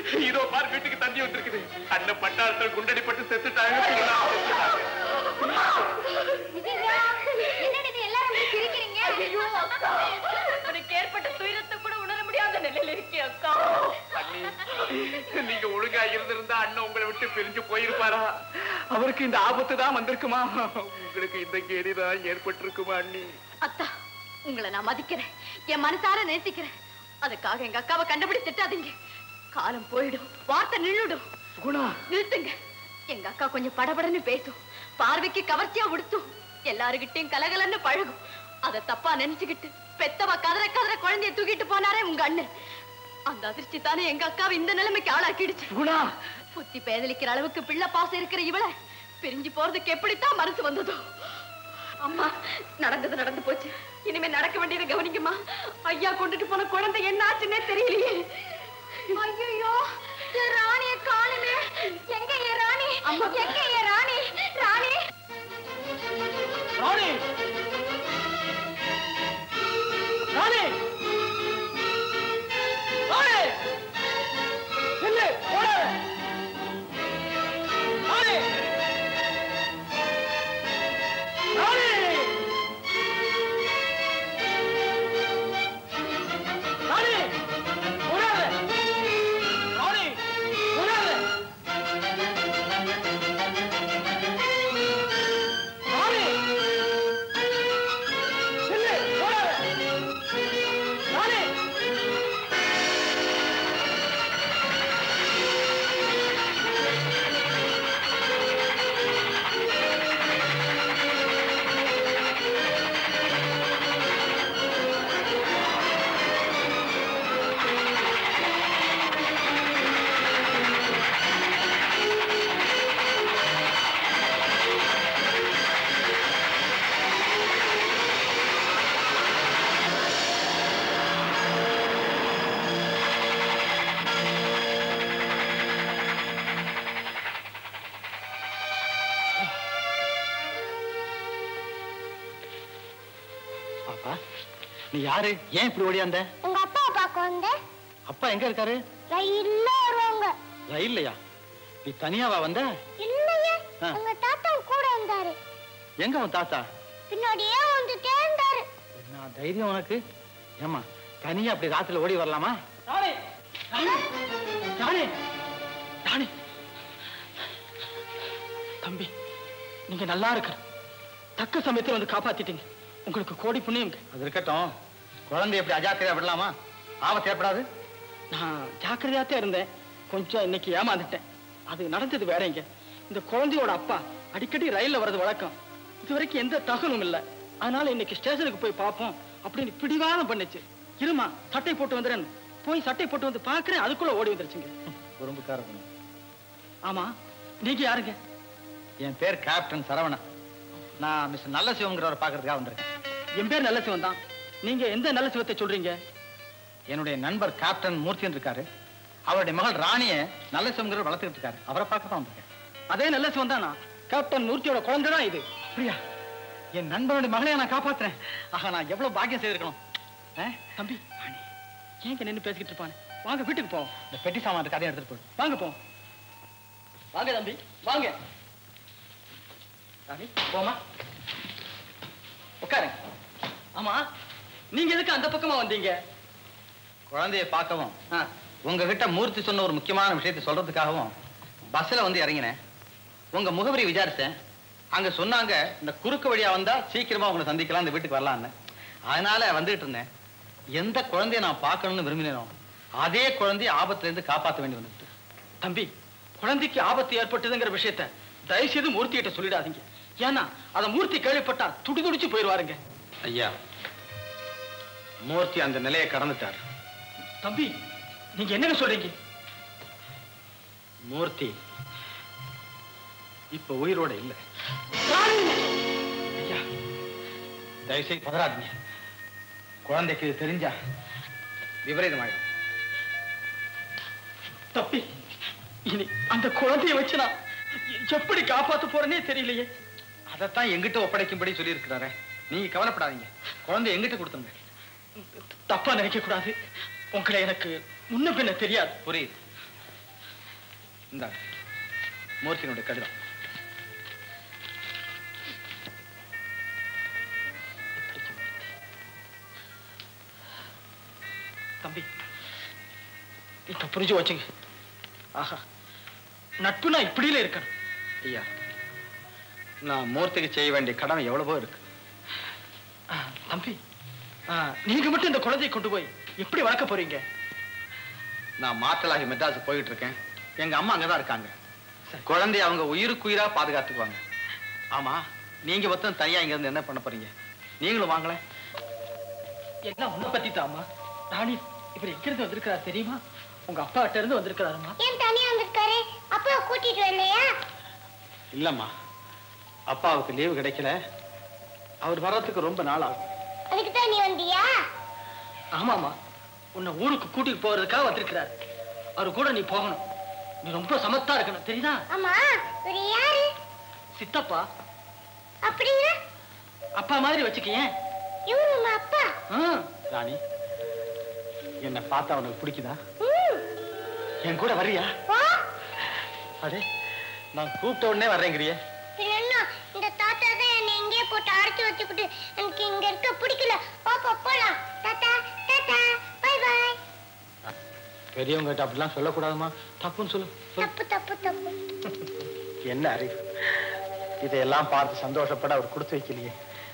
இதோ பார் வீட்டுக்கு தண்ணி வந்திருக்குது அண்ணன் பட்டாளத்தில் குண்டடிப்பட்டு செத்துட்டாங்க செத்துட்டாங்க. என்னடி எல்லாரும் சிரிக்கிறீங்க ஐயோ அக்கா உனக்கு ஏற்பட்ட துயரத்தை கூட உணர முடியாத நிலையில இருக்கே அக்கா அண்ணி, நீங்க ஒழுங்கா இருந்திருந்தா அண்ணன் உங்களை விட்டு பிரிஞ்சு போயிருப்பாரா அவருக்கு இந்த ஆபத்து தான் வந்திருக்குமா உங்களுக்கு இந்த கேடிதான் ஏற்பட்டிருக்குமா அண்ணி அத்தா உங்களை நான் மதிக்கிறேன் என் மனசார நேசிக்கிறேன் அதுக்காக எங்க அக்காவை கண்டுபிடி திட்டாதீங்க காலம் போயிடும் வார்த்தை நின்னுடும் குணா நிறுத்துங்க எங்க அக்கா கொஞ்சம் படபடன்னு பேசும் பார்வைக்கு கவர்ச்சியா உடுத்தும் எல்லாருகிட்டயும் கலகலன்னு பழகும் அத தப்பா நினைச்சுக்கிட்டு பெத்தவ கதற கதற குழந்தைய தூக்கிட்டு போனாரே உங்க அண்ணன் அந்த அதிர்ச்சி தானே எங்க அக்காவை இந்த நிலைமைக்கு ஆளாக்கிடுச்சு குணா புத்தி பேதலிக்கிற அளவுக்கு பிள்ளை பாசம் இருக்கிற இவளை பிரிஞ்சு போறதுக்கு எப்படித்தான் மனசு வந்ததோ அம்மா நடந்தது நடந்து போச்சு இனிமே நடக்க வேண்டியதை கவனிக்குமா ஐயா கொண்டுட்டு போன குழந்தை என்ன ஆச்சுன்னே தெரியலையே ஐயோ என் ராணிய காணுமே எங்க என் ராணி எங்க என் ராணி ராணி ராணி ராணி ராணி இல்ல ஓடாத ராணி ராணி ராணி ஓடாத ராணி ஓடாத ராணி இல்ல ஓடாத ராணி பாப்பா நீ யாரு ஏன் இப்படி ஓடியாந்த உங்க அப்பாவை பார்க்க வந்தேன் அப்பா எங்க இருக்காரு ரயில்ல வருவாங்க ரயில்லையா நீ தனியாவா வந்த இல்லையே ஆ. உங்க தாத்தா கூட வந்தாரு எங்க உன் தாத்தா பின்னாடியே வந்துட்டே இருந்தாரு என்ன தைரியம் உனக்கு ஏமா தனியா அப்படி ராத்திரில ஓடி வரலாமா ராணி ராணி ராணி தம்பி நீங்க நல்லா இருக்க தக்க சமயத்துல வந்து காப்பாத்திட்டீங்க உங்களுக்கு கோடி புண்ணியங்க அது இருக்கட்டும் குழந்தை எப்படி அஜாக்கிரதையா விடலாமா ஆபத்து ஏற்படாது நான் ஜாக்கிரதையாத்தான் இருந்தேன் கொஞ்சம் இன்னைக்கு ஏமாந்துட்டேன் அது நடந்தது வேறங்க இந்த குழந்தையோட அப்பா அடிக்கடி ரயில்ல வர்றது வழக்கம் இது வரைக்கும் எந்த தகவலும் இல்லை அதனால இன்னைக்கு ஸ்டேஷனுக்கு போய் பார்ப்போம் அப்படின்னு பிடிவாதம் பண்ணுச்சு இருமா சட்டை போட்டு வந்துடுறேன் போய் சட்டை போட்டு வந்து பார்க்கறேன் அதுக்குள்ள ஓடி வந்துருச்சுங்க குறும்புக்கார பொண்ணு ஆமா நீங்க யாருங்க என் பேர் கேப்டன் சரவணன் நான் மிஸ்டர் நல்ல சிவங்கிறவரை பார்க்கறதுக்காக வந்திருக்கேன் என் பேர் நல்ல சிவன் தான் நீங்க எந்த நல்ல சிவத்தை சொல்றீங்க என்னுடைய நண்பர் கேப்டன் மூர்த்தின்னு இருக்காரு அவருடைய மகள் ராணியை நல்ல சிவங்கிறவர் வளர்த்துக்கிட்டு இருக்காரு அவரை பார்க்க தான் வந்திருக்கேன் அதே நல்ல சிவன் தானா கேப்டன் மூர்த்தியோட குழந்தை தான் இது பிரியா என் நண்பனுடைய மகளையை நான் காப்பாத்துறேன் ஆக நான் எவ்வளவு பாக்கியம் செய்திருக்கணும் ஆ? தம்பி ஏங்க நின்னு பேசிக்கிட்டு இருப்பானே வாங்க வீட்டுக்கு போவோம் இந்த பெட்டி சாமான் கதையை எடுத்துட்டு போய் வாங்க போவோம் வாங்க தம்பி வாங்க ராணி போமா உட்காருங்க ஆமா நீங்க எதுக்கு அந்த பக்கமா வந்தீங்க குழந்தையை பார்க்கவும் ஆ, உங்ககிட்ட மூர்த்தி சொன்ன ஒரு முக்கியமான விஷயத்தை சொல்றதுக்காகவும் பஸ்ல வந்து இறங்கினேன் உங்க முகவரி விசாரிச்சேன் அங்க சொன்னாங்க இந்த குறுக்கு வழியா வந்தா சீக்கிரமா உங்களை சந்திக்கலாம் இந்த வீட்டுக்கு வரலான்னு அதனால வந்துகிட்டு இருந்தேன் எந்த குழந்தைய நான் பார்க்கணும்னு விரும்பினேனோ அதே குழந்தைய ஆபத்துல இருந்து காப்பாற்ற வேண்டி வந்துட்டு தம்பி குழந்தைக்கு ஆபத்து ஏற்பட்டதுங்கிற விஷயத்த தயவு செய்து மூர்த்தி கிட்ட சொல்லிடாதீங்க ஏன்னா அத மூர்த்தி கேள்விப்பட்டா துடி துடிச்சு போயிடுவாருங்க ஐயா மூர்த்தி அந்த நிலையை கடந்துட்டார் தம்பி நீங்க என்னங்க சொல்றீங்க மூர்த்தி இப்ப உயிரோட இல்ல ஐயா தயவுசெய்து பதறாதீங்க குழந்தைக்கு இது தெரிஞ்சா விபரீதமாயிடும் தம்பி இனி அந்த குழந்தைய வச்சு நான் எப்படி காப்பாத்த போறேனே தெரியலையே அதைத்தான் எங்கிட்ட ஒப்படைக்கும்படி சொல்லியிருக்கிறாரே நீங்க கவலைப்படாதீங்க குழந்தை எங்கிட்ட கொடுத்துருங்க தப்பா நினைக்க கூடாது உங்களை எனக்கு முன்ன பின்ன தெரியாது புரியுது இந்த மூர்த்தியினுடைய கடிதம் தம்பி இப்ப புரிஞ்சு வச்சுங்க ஆஹா நட்புனா இப்படியில இருக்கணும் ஐயா நான் மூர்த்திக்கு செய்ய வேண்டிய கடமை எவ்வளவோ இருக்கு ஆ, தம்பி ஆ, நீங்க மட்டும் இந்த குழந்தையை கொண்டு போய் எப்படி வளர்க்க போறீங்க நான் மாற்றலாகி மெட்ராஸுக்கு போயிட்டு இருக்கேன் எங்க அம்மா அங்கதான் இருக்காங்க குழந்தைய அவங்க உயிருக்குயிரா பாதுகாத்துக்குவாங்க ஆமா நீங்க மொத்தம் தனியா இங்க இருந்து என்ன பண்ண போறீங்க நீங்களும் வாங்களேன் எல்லாம் உன்னை பத்தி தாமா ராணி இவர் எங்க இருந்து வந்திருக்கிறார் தெரியுமா உங்க அப்பா கிட்ட இருந்து வந்திருக்கிறாருமா ஏன் தனியா வந்திருக்காரு அப்பா கூட்டிட்டு வரலையா இல்லம்மா அப்பாவுக்கு லீவு கிடைக்கல அவர் வர்றதுக்கு ரொம்ப நாள் ஆகும் அதுக்கு தான் நீ வந்தியா ஆமாமா உன்னை ஊருக்கு கூட்டிட்டு போறதுக்காக வந்திருக்கிறார் அவரு கூட நீ போகணும் நீ ரொம்ப சமத்தா இருக்கணும் தெரியுதா ஆமா இவர் யாரு சித்தப்பா அப்படின்னா அப்பா மாதிரி வச்சுக்கேன் இவரு உங்க அப்பா ராணி என்னை பார்த்தா உனக்கு பிடிக்குதா ம். என் கூட வர்றியா வா அடே நான் கூப்பிட்ட உடனே வர்றேங்கிறியே பின்ன என்ன இந்த தாத்தா தான் என்னை இங்கேயே போட்டு அடைச்சு வச்சுக்கிட்டு எனக்கு இங்க இருக்க பிடிக்கல பாப்பா போலாம் தாத்தா தாத்தா பை பை பெரியவங்க கிட்ட அப்படிலாம் சொல்லக்கூடாதுமா தப்புன்னு சொல்லு சொல்லு. தப்பு தப்பு தப்பு என்ன அறிவு இதையெல்லாம் பார்த்து சந்தோஷப்பட அவர் கொடுத்து வைக்கலையே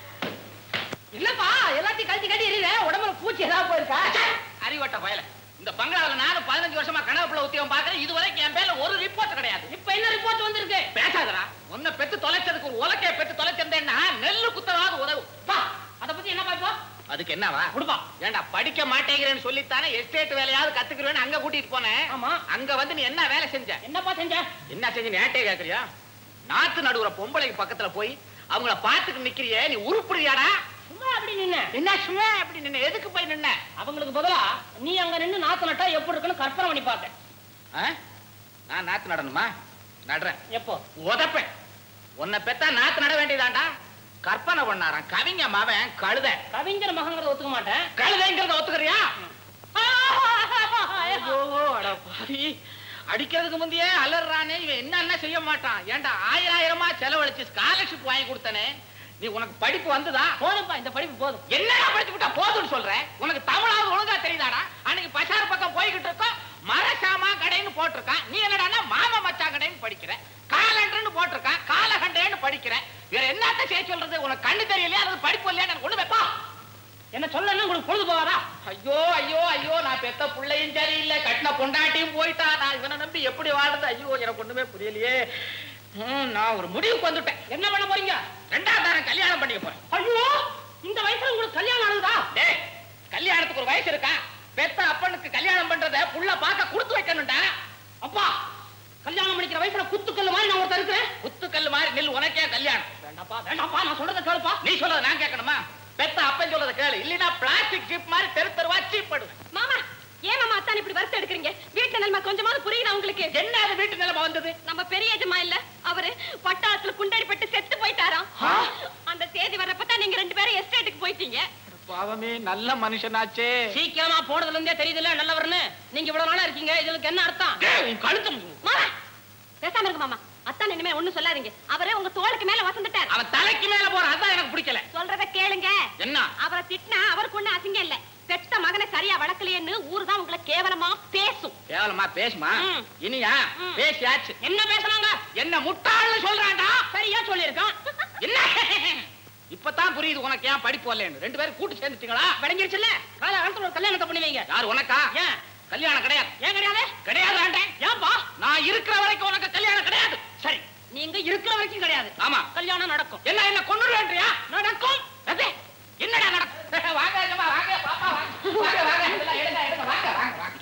இல்லப்பா எல்லாத்தையும் கழிச்சு கட்டி எறியுற உடம்புல பூச்சி ஏதாவது போயிருக்கா அறிவட்ட பயல இந்த பங்களால நானும் பதினஞ்சு வருஷமா கனவுல உத்தியம் பாக்குறேன் இது வரைக்கும் என் பேர்ல ஒரு ரிப்போர்ட் கிடையாது இப்ப என்ன ரிப்போர்ட் வந்திருக்கு பேசாதடா உன்னை பெத்து தொலைச்சதுக்கு ஒரு உலக்கைய பெத்து தொலைச்சிருந்தேன்னா நெல்லு குத்தவாது உதவு பா அத பத்தி என்ன பாப்பா அதுக்கு என்னவா கொடுப்பா ஏண்டா படிக்க மாட்டேங்கிறேன்னு சொல்லித்தானே எஸ்டேட் வேலையாவது கத்துக்கிறேன்னு அங்க கூட்டிட்டு போனேன் ஆமா அங்க வந்து நீ என்ன வேலை செஞ்ச என்னப்பா செஞ்ச என்ன செஞ்ச நீ ஏட்டே கேக்குறியா நாத்து நடுவுற பொம்பளைக்கு பக்கத்துல போய் அவங்கள பாத்துக்கு நிக்கிறியே நீ உருப்புறியாடா சும்மா அப்படி நின்ன என்ன சும்மா அப்படி நின்னு எதுக்கு போய் நின்ன அவங்களுக்கு பதிலா நீ அங்க நின்னு நாத்து நட்டா எப்படி இருக்குன்னு கற்பனை பண்ணி பார்த்தேன் ஆ? நான் நாத்து நடணுமா நடுறேன் எப்போ உதப்பேன் உன்னை பெத்தா நாத்து நட வேண்டியதாண்டா கற்பனை பண்ணாராம் கவிங்க மாவன் கழுத கவிஞர் மகங்கிறத ஒத்துக்க மாட்டேன் கழுதைங்கிறத ஒத்துக்கிறியா ஐயோ அட பாவி அடிக்கிறதுக்கு முந்தையே அலறானே இவன் என்ன என்ன செய்ய மாட்டான் ஏன்டா ஆயிரம் ஆயிரமா செலவழிச்சு ஸ்காலர்ஷிப் வாங்கி கொடுத்தனே நீ உனக்கு படிப்பு வந்துதா போதும்ப்பா இந்த படிப்பு போதும் என்னடா படிச்சு விட்டா போதும்னு சொல்றேன் உனக்கு தமிழாவது ஒழுங்கா தெரியுதாடா அன்னைக்கு பசார் பக்கம் போய்கிட்டு இருக்கோம் மரசாமா கடைன்னு போட்டிருக்கான் நீ என்னடான்னா மாமா மச்சா கடைன்னு படிக்கிற காலண்டர்னு போட்டிருக்கான் காலகண்டேன்னு படிக்கிற வேற என்னத்த செய்ய சொல்றது உனக்கு கண்ணு தெரியலையா அது படிப்பு இல்லையா எனக்கு ஒண்ணு வைப்பா என்ன சொல்லணும் உங்களுக்கு பொழுது போகாதா ஐயோ ஐயோ ஐயோ நான் பெத்த பிள்ளையும் சரியில்லை கட்டின பொண்டாட்டியும் போயிட்டா நான் இவனை நம்பி எப்படி வாழ்றது ஐயோ எனக்கு ஒண்ணுமே புரியலையே ம், நான் ஒரு முடிவுக்கு வந்துட்டேன் என்ன பண்ண போறீங்க ரெண்டாவது தாரம் கல்யாணம் பண்ணிக்க போறேன் ஐயோ இந்த வயசுல உங்களுக்கு கல்யாணம் ஆகுதா டேய் கல்யாணத்துக்கு ஒரு வயசு இருக்கா பெத்த அப்பனுக்கு கல்யாணம் பண்றத புள்ள பார்க்க கொடுத்து வைக்கணும்டா அப்பா கல்யாணம் பண்ணிக்கிற வயசுல குத்துக்கல்லு மாதிரி நான் ஒருத்தர் இருக்கிறேன் குத்துக்கல் மாதிரி நெல் உனக்கே கல்யாணம் வேண்டாப்பா வேண்டாப்பா நான் சொல்றத கேளுப்பா நீ சொல்றத நான் கேட்கணுமா பெத்த அப்பன் சொல்றத கேளு இல்லைன்னா பிளாஸ்டிக் ஜிப் மாதிரி தெரு தெருவா சீப்படுவேன் மாமா ஏன் மாமா அத்தான் இப்படி வருத்தம் எடுக்கிறீங்க வீட்டுல நிலைமை கொஞ்சமாவது புரியுதா உங்களுக்கு என்ன அது வீட்டு நிலைமை வந்தது நம்ம பெரிய எஜமா இல்ல அவரு பட்டாளத்துல குண்டடிப்பட்டு செத்து போயிட்டாராம் அந்த செய்தி வர்றப்பதான் நீங்க ரெண்டு பேரும் எஸ்டேட்டுக்கு போயிட்டீங்க பாவமே நல்ல மனுஷனாச்சே சீக்கிரமா போனதுல இருந்தே தெரியுதுல்ல நல்லவர்னு நீங்க இவ்வளவு நாளா இருக்கீங்க இதுக்கு என்ன அர்த்தம் கழுத்து மாமா பேசாம இருங்க மாமா அத்தான் இனிமே ஒண்ணும் சொல்லாதீங்க அவரே உங்க தோளுக்கு மேல வசந்துட்டார் அவன் தலைக்கு மேல போற அதான் எனக்கு பிடிக்கல சொல்றத கேளுங்க என்ன அவரை திட்டினா அவருக்கு ஒண்ணு அசிங்கம் இல்ல பெத்த மகனை சரியா வளர்க்கலையேன்னு ஊர் தான் உங்களை கேவலமா பேசும் கேவலமா பேசுமா ம். இனியா ம். பேசியாச்சு என்ன பேசுனாங்க என்ன முட்டாள்னு சொல்றான்டா சரியா சொல்லியிருக்கான் என்ன இப்பதான் புரியுது உனக்கு ஏன் படிப்பு வரலன்னு ரெண்டு பேரும் கூட்டு சேர்ந்துட்டீங்களா விளங்கிருச்சுல்ல காலகாலத்துல ஒரு கல்யாணத்தை பண்ணுவீங்க யார் உனக்கா ஏன் கல்யாணம் கிடையாது ஏன் கிடையாது கிடையாது ஏன்பா நான் இருக்கிற வரைக்கும் உனக்கு கல்யாணம் கிடையாது சரி நீங்க இருக்கிற வரைக்கும் கிடையாது ஆமா கல்யாணம் நடக்கும் என்ன என்ன கொண்டுடுவேன்றியா நடக்கும் அதே, என்னடா நடக்கும் வாங்க அம்மா, வாங்க பாப்பா வாங்க வாங்க வாங்க இதெல்லாம் எடுங்க எடுங்க வாங்க வாங்க வாங்க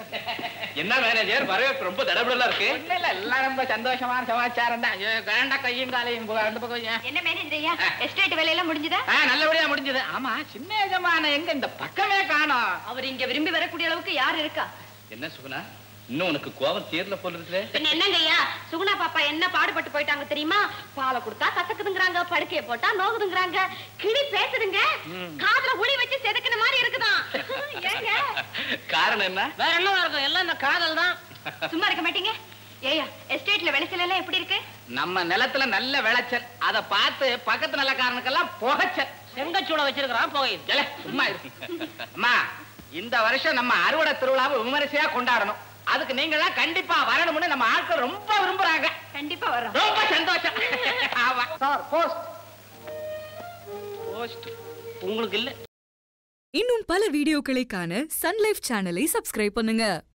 என்ன மேனேஜர் வரவேற்பு ரொம்ப தடபடலா இருக்கு இல்ல இல்ல எல்லாம் ரொம்ப சந்தோஷமான சமாச்சாரம் தான் கரண்டா கையும் காலையும் போ- ரெண்டு பக்கம் ஏன்? என்ன மேனேஜரையா எஸ்டேட் வேலையெல்லாம் முடிஞ்சுதா ஆ, நல்லபடியா முடிஞ்சது ஆமா சின்ன எஜமான எங்க இந்த பக்கமே காணோம் அவர் இங்க விரும்பி வரக்கூடிய அளவுக்கு யார் இருக்கா என்ன சுகுணா இன்னும் உனக்கு கோபம் தீரல போல இருக்கு பின்ன என்னங்கய்யா சுகுணா பாப்பா என்ன பாடுபட்டு போயிட்டாங்க தெரியுமா பாலை கொடுத்தா கசக்குதுங்கறாங்க படுக்கைய போட்டா நோகுதுங்கறாங்க கிளி பேசுதுங்க காதுல உளி வச்சு செதுக்கின மாதிரி இருக்குதான் ஏங்க காரணம் என்ன வேற என்ன இருக்கும் எல்லாம் இந்த காதல் தான் சும்மா இருக்க மாட்டீங்க ஏயா எஸ்டேட்ல விளைச்சல் எல்லாம் எப்படி இருக்கு நம்ம நிலத்துல நல்ல விளைச்சல் அத பார்த்து பக்கத்து நிலக்காரனுக்கெல்லாம் புகைச்சல் செங்கச்சூட வச்சிருக்கிறான் புகை ஏலே, சும்மா இரு அம்மா இந்த வருஷம் நம்ம அறுவடை திருவிழாவை விமரிசையா கொண்டாடணும் அதுக்கு நீங்களாம் கண்டிப்பா வரணும்னு நம்ம ஆட்கள் ரொம்ப விரும்புறாங்க கண்டிப்பா வரோம் ரொம்ப சந்தோஷம் ஆமா சார் போஸ்ட் போஸ்ட் உங்களுக்கு இல்ல இன்னும் பல வீடியோக்களை காண சன் லைஃப் சேனலை சப்ஸ்கிரைப் பண்ணுங்க